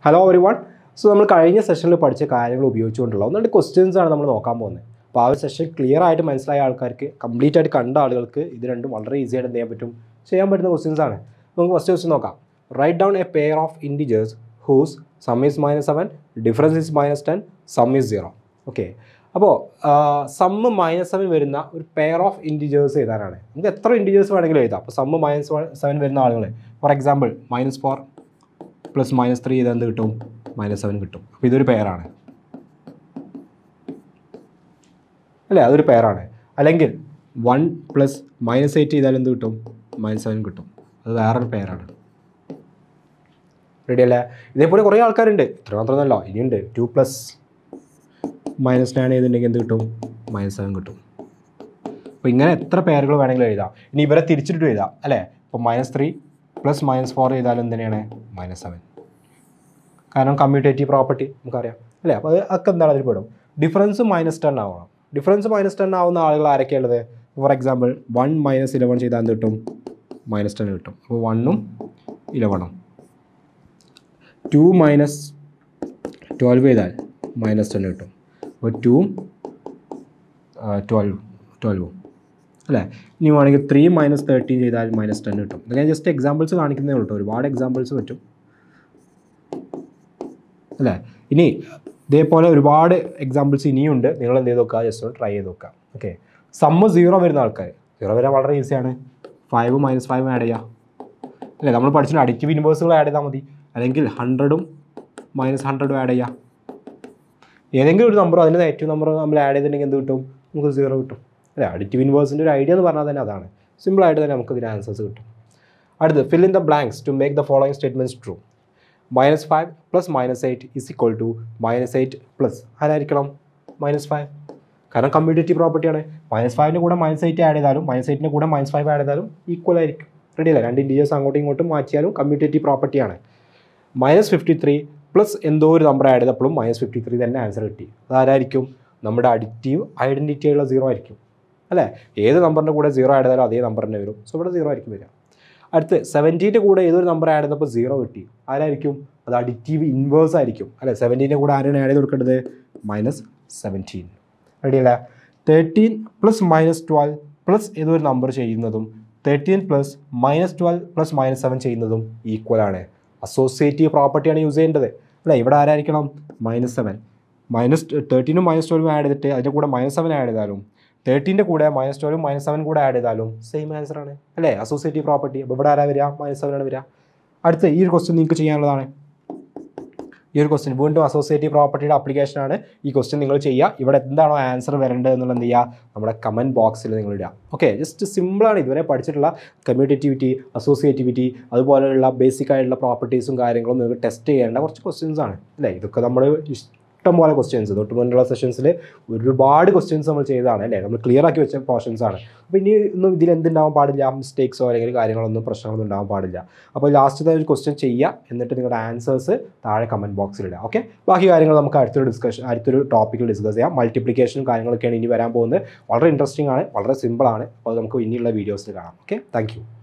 hello every one so നമ്മൾ കഴിഞ്ഞ സെഷനിൽ പഠിച്ച കാര്യങ്ങൾ ഉപയോഗിച്ചുകൊണ്ടുള്ള ഒന്നുകൊണ്ട് ക്വസ്റ്റ്യൻസ് ആണ് നമ്മൾ നോക്കാൻ പോകുന്നത് അപ്പോൾ ആ ഒരു സെഷൻ ക്ലിയർ ആയിട്ട് മനസ്സിലായ ആൾക്കാർക്ക് കംപ്ലീറ്റ് ആയിട്ട് കണ്ട ആളുകൾക്ക് ഇത് രണ്ടും വളരെ ഈസി ആയിട്ട് എന്ത് ചെയ്യാൻ പറ്റും ചെയ്യാൻ പറ്റുന്ന ക്വസ്റ്റ്യൻസ് ആണ് നമുക്ക് ഫസ്റ്റ് ക്വസ്റ്റ്യൻ നോക്കാം write down a pair of integers whose sum is minus seven difference is minus ten sum is zero okay അപ്പോൾ സമ്മ് മൈനസ് സെവൻ വരുന്ന ഒരു പെയർ ഓഫ് ഇൻഡിജേഴ്സ് എഴുതാനാണ് നമുക്ക് എത്ര ഇൻഡിജേഴ്സ് വേണമെങ്കിലും എഴുതാം അപ്പോൾ സമ്മ് മൈനസ് സെവൻ വരുന്ന ആളുകൾ for example minus four plus minus three ചെയ്താൽ എന്ത് കിട്ടും മൈനസ് സെവൻ കിട്ടും അപ്പോൾ ഇതൊരു പെയറാണ് അല്ലേ അതൊരു പെയറാണ് അല്ലെങ്കിൽ വൺ പ്ലസ് മൈനസ് എയ്റ്റ് ചെയ്താൽ എന്ത് കിട്ടും മൈനസ് സെവൻ കിട്ടും അത് വേറൊരു പെയറാണ് റെഡി അല്ലേ ഇതേപോലെ കുറേ ആൾക്കാരുണ്ട് ഇത്ര മാത്രമൊന്നുമല്ല ഇനിയുണ്ട് ടു പ്ലസ് മൈനസ് നയൻ ചെയ്തിട്ടുണ്ടെങ്കിൽ എന്ത് കിട്ടും മൈനസ് സെവൻ കിട്ടും അപ്പോൾ ഇങ്ങനെ എത്ര പേരുകൾ വേണമെങ്കിലും എഴുതാം ഇനി ഇവരെ തിരിച്ചിട്ട് എഴുതാം അല്ലേ ഇപ്പോൾ minus three plus minus four ചെയ്താലും എന്തിനാണ് മൈനസ് സെവൻ കാരണം കമ്മ്യൂട്ടേറ്റീവ് പ്രോപ്പർട്ടി നമുക്കറിയാം അല്ലേ അപ്പോൾ അത് ഒക്കെ എന്താണ് അതിൽ പെടും ഡിഫറൻസ് മൈനസ് ടെൻ ആവണം ഡിഫറൻസ് മൈനസ് ടെൻ ആവുന്ന ആളുകൾ ആരൊക്കെയുള്ളത് for example one minus eleven ചെയ്താൽ എന്ത് കിട്ടും മൈനസ് ടെൻ കിട്ടും അപ്പോൾ വണ്ണും ഇലവണും ടു മൈനസ് ട്വൽവ് ചെയ്താൽ മൈനസ് ടെൻ കിട്ടും അപ്പോൾ ടൂവും ട്വൽവ് ട്വൽവും അല്ലേ ഇനി വേണമെങ്കിൽ ത്രീ മൈനസ് തേർട്ടീൻ ചെയ്താൽ മൈനസ് ടെൻ കിട്ടും ഇതൊക്കെ ഞാൻ ജസ്റ്റ് എക്സാമ്പിൾസ് കാണിക്കുന്നേ ഉള്ളൂ കേട്ടോ ഒരുപാട് എക്സാമ്പിൾസ് പറ്റും അല്ലേ ഇനി ഇതേപോലെ ഒരുപാട് എക്സാമ്പിൾസ് ഇനിയുണ്ട് നിങ്ങൾ എന്ത് ചെയ്ത് നോക്കുക ജസ്റ്റ് ഒന്ന് ട്രൈ ചെയ്ത് നോക്കുക ഓക്കെ സമ്മ് സീറോ വരുന്ന ആൾക്കാർ സീറോ വരാൻ വളരെ ഈസിയാണ് ഫൈവ് മൈനസ് ഫൈവ് ആഡ് ചെയ്യുക അല്ലേ നമ്മൾ പഠിച്ചിട്ട് അഡിക്റ്റീവ് ഇൻവേഴ്സുകൾ ആഡ് ചെയ്താൽ മതി അല്ലെങ്കിൽ ഹൺഡ്രഡും മൈനസ് ഹൺഡ്രഡും ആഡ് ചെയ്യുക ഏതെങ്കിലും ഒരു നമ്പറോ അതിൻ്റെ നെഗറ്റീവ് നമ്പറോ നമ്മൾ ആഡ് ചെയ്തിട്ടുണ്ടെങ്കിൽ എന്ത് കിട്ടും നമുക്ക് സീറോ കിട്ടും അല്ലേ അഡിക്റ്റീവ് ഇൻവേഴ്സിൻ്റെ ഒരു ഐഡിയ എന്ന് പറഞ്ഞാൽ തന്നെ അതാണ് സിമ്പിളായിട്ട് തന്നെ നമുക്ക് ഇതിന് ആൻസേഴ്സ് കിട്ടും അടുത്ത് fill in the blanks to make the following statements true minus five plus minus eight is equal to minus eight plus ആരായിരിക്കണം മൈനസ് ഫൈവ് കാരണം കമ്മ്യൂട്ടേറ്റീവ് പ്രോപ്പർട്ടിയാണ് മൈനസ് ഫൈവിൻ്റെ കൂടെ മൈനസ് എയ്റ്റ് ആഡ് ചെയ്താലും മൈനസ് എയ്റ്റിൻ്റെ കൂടെ മൈനസ് ഫൈവ് ആഡ് ചെയ്താലും equal ആയിരിക്കും റെഡി അല്ല രണ്ട് ഇൻറ്റീരിയേഴ്സ് അങ്ങോട്ടും ഇങ്ങോട്ടും മാറ്റിയാലും കമ്മ്യൂട്ടേറ്റീവ് പ്രോപ്പർട്ടിയാണ് മൈനസ് ഫിഫ്റ്റി ത്രീ പ്ലസ് എന്തോ ഒരു നമ്പർ ആഡ് ചെയ്തപ്പോഴും മൈനസ് ഫിഫ്റ്റി ത്രീ തന്നെ ആൻസർ കിട്ടി അതാരായിരിക്കും നമ്മുടെ അഡിക്റ്റീവ് ഐഡൻറ്റിറ്റി ഉള്ള സീറോ ആയിരിക്കും അല്ലേ ഏത് നമ്പറിൻ്റെ കൂടെ സീറോ ആഡ് ചെയ്താലും അതേ നമ്പർ തന്നെ വരും സോ ഇവിടെ സീറോ ആയിരിക്കും വരിക അടുത്ത് സെവൻറ്റീൻ്റെ കൂടെ ഏതൊരു നമ്പർ ആഡ് ചെയ്തപ്പോൾ സീറോ കിട്ടി ആരായിരിക്കും അത് അഡിക്റ്റീവ് ഇൻവേഴ്സ് ആയിരിക്കും അല്ലേ സെവൻറ്റീൻ്റെ കൂടെ ആരാണ് ആഡ് ചെയ്ത് കൊടുക്കേണ്ടത് മൈനസ് സെവൻറ്റീൻ റെഡി അല്ലേ thirteen plus minus twelve plus ഏതൊരു നമ്പർ ചെയ്യുന്നതും thirteen plus minus twelve plus minus seven ചെയ്യുന്നതും ഈക്വൽ ആണ് അസോസിയേറ്റീവ് പ്രോപ്പർട്ടിയാണ് യൂസ് ചെയ്യേണ്ടത് അല്ലേ ഇവിടെ ആരായിരിക്കണം മൈനസ് സെവൻ മൈനസ് തേർട്ടീനും മൈനസ് ട്വൽവും ആഡ് ചെയ്തിട്ട് അതിൻ്റെ കൂടെ മൈനസ് സെവൻ ആഡ് ചെയ്താലും തേർട്ടീൻ്റെ കൂടെ മൈനസ് ട്വൽവും മൈനസ് സെവൻ കൂടെ ആഡ് ചെയ്താലും സെയിം ആൻസർ ആണ് അല്ലേ അസോസിയേറ്റീവ് പ്രോപ്പർട്ടി അപ്പോൾ ഇവിടെ ആരാ വരിക മൈനസ് സെവൻ ആണ് വരിക അടുത്ത ഈ ഒരു ക്വസ്റ്റ്യൻ നിങ്ങൾക്ക് ചെയ്യാനുള്ളതാണ് ഈ ഒരു ക്വസ്റ്റ്യൻ വീണ്ടും അസോസിയേറ്റീവ് പ്രോപ്പർട്ടിയുടെ ആപ്ലിക്കേഷൻ ആണ് ഈ ക്വസ്റ്റ്യൻ നിങ്ങൾ ചെയ്യുക ഇവിടെ എന്താണോ ആൻസർ വരേണ്ടത് എന്നുള്ളത് എന്ത് ചെയ്യുക നമ്മുടെ കമൻറ്റ് ബോക്സിൽ നിങ്ങൾ ഇടുക ഓക്കെ ജസ്റ്റ് സിമ്പിളാണ് ഇതുവരെ പഠിച്ചിട്ടുള്ള കമ്മ്യൂട്ടേറ്റിവിറ്റി അസോസിയേറ്റിവിറ്റി അതുപോലെയുള്ള ബേസിക് ആയിട്ടുള്ള പ്രോപ്പർട്ടീസും കാര്യങ്ങളും നിങ്ങൾക്ക് ടെസ്റ്റ് ചെയ്യേണ്ട കുറച്ച് ക്വസ്റ്റ്യൻസ് ആണ് അല്ലേ ഇതൊക്കെ നമ്മൾ ഇഷ്ടം പോലെ ക്വസ്റ്റ്യൻസ് തൊട്ട് മുന്നുള്ള സെഷൻസിൽ ഒരുപാട് ക്വസ്റ്റ്യൻസ് നമ്മൾ ചെയ്തതാണ് അല്ലേ നമ്മൾ ക്ലിയർ ആക്കി വെച്ച പോർഷൻസ് ആണ് അപ്പോൾ ഇനി ഒന്നും ഇതിൽ എന്തുണ്ടാവാൻ പാടില്ല മിസ്റ്റേക്സോ അല്ലെങ്കിൽ കാര്യങ്ങളൊന്നും പ്രശ്നങ്ങളൊന്നും ഉണ്ടാവാൻ പാടില്ല അപ്പോൾ ലാസ്റ്റത്തെ ഒരു ക്വസ്റ്റ്യൻ ചെയ്യുക എന്നിട്ട് നിങ്ങളുടെ ആൻസേഴ്സ് താഴെ കമൻറ്റ് ബോക്സിൽ ഇടുക ഓക്കെ ബാക്കി കാര്യങ്ങൾ നമുക്ക് അടുത്തൊരു ഡിസ്കഷൻ അടുത്തൊരു ടോപ്പിക്കിൽ ഡിസ്കസ് ചെയ്യാം മൾട്ടിപ്ലിക്കേഷനും കാര്യങ്ങളൊക്കെയാണ് ഇനി വരാൻ പോകുന്നത് വളരെ ഇൻട്രസ്റ്റിംഗ് ആണ് വളരെ സിമ്പിളാണ് അപ്പോൾ അത് നമുക്ക് ഇനിയുള്ള വീഡിയോസിൽ കാണാം ഓക്കെ താങ്ക്